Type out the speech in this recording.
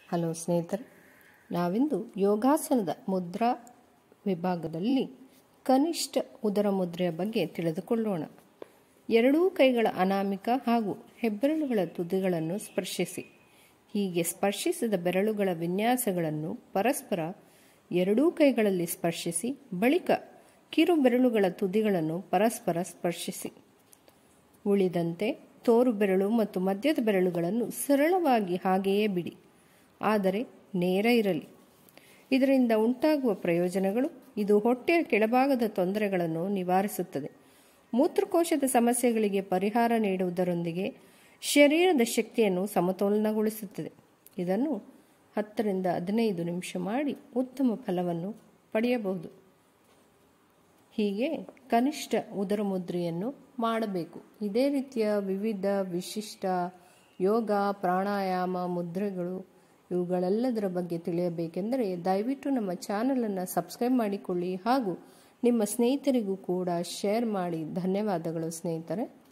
hello ಸ್ನೇಹಿತರೆ ನಾವಿಂದು ಯೋಗಾಸನದ ಮುದ್ರಾ ವಿಭಾಗದಲ್ಲಿ ಕನಿಷ್ಠ ಉದರ ಮುದ್ರೆಯ ಬಗ್ಗೆ ತಿಳಿದುಕೊಳ್ಳೋಣ ಎರಡೂ ಕೈಗಳ ಅನಾಮಿಕ ಹಾಗೂ ಹೆಬ್ಬೆರಳುಗಳ ತುದಿಗಳನ್ನು ಸ್ಪರ್ಶಿಸಿ ಹೀಗೆ ಸ್ಪರ್ಶಿಸಿದ ಬೆರಳುಗಳ ವಿನ್ಯಾಸಗಳನ್ನು ಪರಸ್ಪರ ಎರಡೂ ಕೈಗಳಲ್ಲಿ ಸ್ಪರ್ಶಿಸಿ ಬಳಿಕ ಕಿರು ಬೆರಳುಗಳ ತುದಿಗಳನ್ನು ಪರಸ್ಪರ ಸ್ಪರ್ಶಿಸಿ ಉಳಿದಂತೆ ತೋರು ಬೆರಳು ಮತ್ತು ಮಧ್ಯದ ಬೆರಳುಗಳನ್ನು ಸರಳವಾಗಿ ಹಾಗೆಯೇ ಬಿಡಿ ಆದರೆ ನೇರ ಇರಲಿ ಇದರಿಂದ ಉಂಟಾಗುವ ಪ್ರಯೋಜನಗಳು ಇದು ಹೊಟ್ಟೆಯ ಕೆಳಭಾಗದ ತೊಂದರೆಗಳನ್ನು ನಿವಾರಿಸುತ್ತದೆ ಮೂತ್ರಕೋಶದ ಸಮಸ್ಯೆಗಳಿಗೆ ಪರಿಹಾರ ನೀಡುವುದರೊಂದಿಗೆ ಶರೀರದ ಶಕ್ತಿಯನ್ನು ಸಮತೋಲನಗೊಳಿಸುತ್ತದೆ ಇದನ್ನು ಹತ್ತರಿಂದ ಹದಿನೈದು ನಿಮಿಷ ಮಾಡಿ ಉತ್ತಮ ಫಲವನ್ನು ಪಡೆಯಬಹುದು ಹೀಗೆ ಕನಿಷ್ಠ ಉದರ ಮುದ್ರೆಯನ್ನು ಮಾಡಬೇಕು ಇದೇ ರೀತಿಯ ವಿವಿಧ ವಿಶಿಷ್ಟ ಯೋಗ ಪ್ರಾಣಾಯಾಮ ಮುದ್ರೆಗಳು ಇವುಗಳೆಲ್ಲದರ ಬಗ್ಗೆ ತಿಳಿಯಬೇಕೆಂದರೆ ದಯವಿಟ್ಟು ನಮ್ಮ ಚಾನಲನ್ನು ಸಬ್ಸ್ಕ್ರೈಬ್ ಮಾಡಿಕೊಳ್ಳಿ ಹಾಗೂ ನಿಮ್ಮ ಸ್ನೇಹಿತರಿಗೂ ಕೂಡ ಶೇರ್ ಮಾಡಿ ಧನ್ಯವಾದಗಳು ಸ್ನೇಹಿತರೆ